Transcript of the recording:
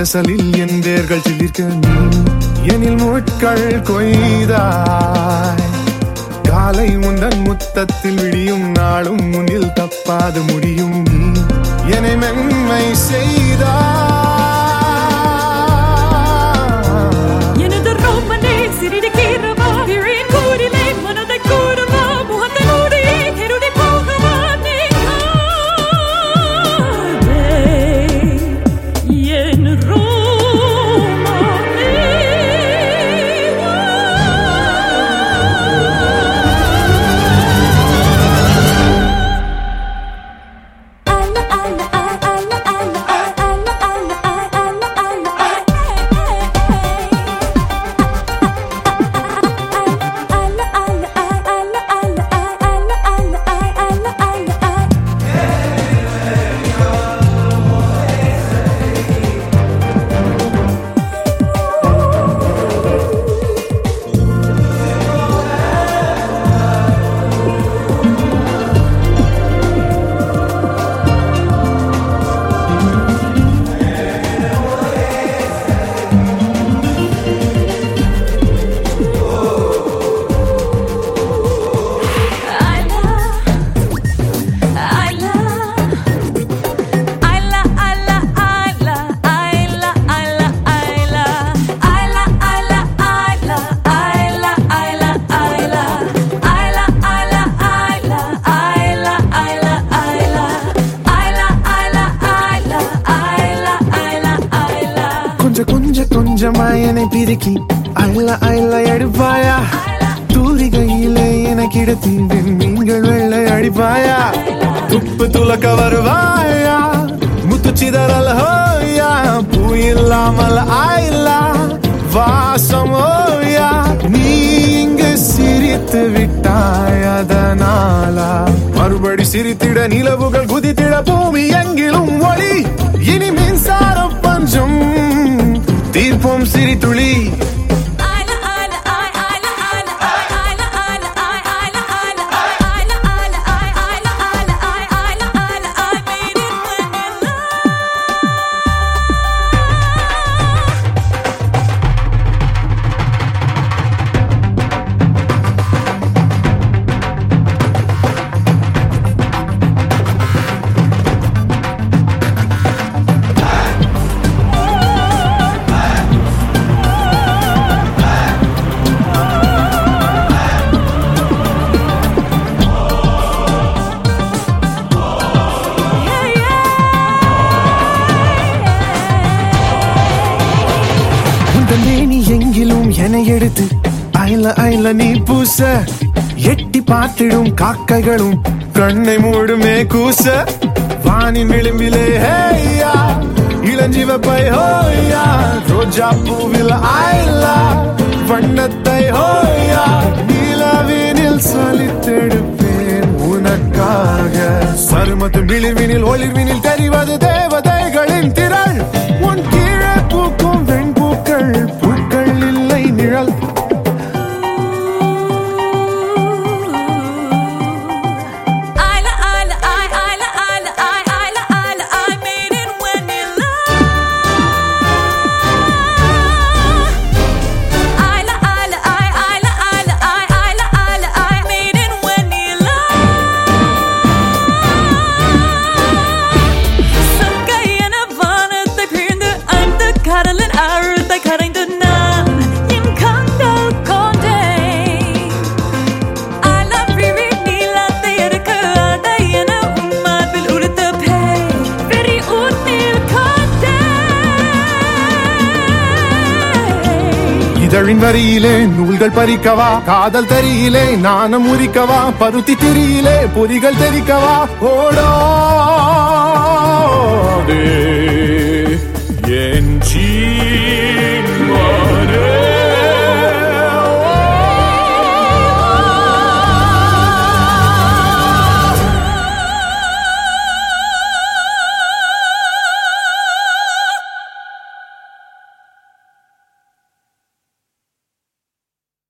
வாசலில் என் வேர்கள் சிலிர்க்க நீ எனில் முட்கள் கொய்தாய் காலை உந்தன் முத்தத்தில் விடியும் நாளும் முன்னில் தப்பாது முடியும் நீ என்னை மென்மை செய்தாய் எனது ரோமனே சிறிது கீறவா இழின் கூறிலே மனதை கூறவா முகத்தை மூடி திருடி போகவா நீ காதே என் ரோமனே கொஞ்ச கொஞ்ச கொஞ்சமா என்னை பிரிக்கி அள்ள அள்ள எடுப்பாயா தூரிகையிலே எனக்கு இடத்தி நீங்கள் வெள்ளை அடிப்பாயா துப்பு துலக்க வருவாயா முத்து சிதறல் ஹோயா பூ இல்லாமல் ஆயில்லா வாசம் ஓயா நீ இங்கு சிரித்து விட்டாய் அதனாலா மறுபடி சிரித்திட நிலவுகள் குதித்திட பூமி எங்கிலும் ஒளி இனி மின்சார பஞ்சம் தீர்ப்போம் சிரித்துளி உந்தன் மேனி எங்கிலும் என எடுத்து ஐல ஐல நீ பூச எட்டி பார்த்திடும் காக்கைகளும் கண்ணை மூடுமே கூச வானின் விளிம்பிலே ஹேயா இளஞ்சிவப்பை ஹோயா ரோஜா பூவில் ஆயிலா வண்ணத்தை ஹோயா நிலவினில் சலித்தெடுப்பேன் உனக்காக சருமத்து விளிவினில் ஒளிர்வினில் தெரிவது தேவதைகளின் திரள் உன் கீழே பூக்கும் வெண்பூக்கள் பூக்கள் இல்லை நிழல் கடலின் ஆழத்தை கரைந்து நான் என் கண்கள் கொண்டேன் I love you, நீலத்தை எடுக்க அதை என உன் மார்பில் உடுத்த பேய் வெறி உன்னில் கொண்டேன் இதழின் வரியிலே நூல்கள் பறிக்கவா காதல் தரியிலே நாணம் உரிக்கவா பருத்தி திரியிலே பொறிகள் தெரிக்கவா ஓடோடே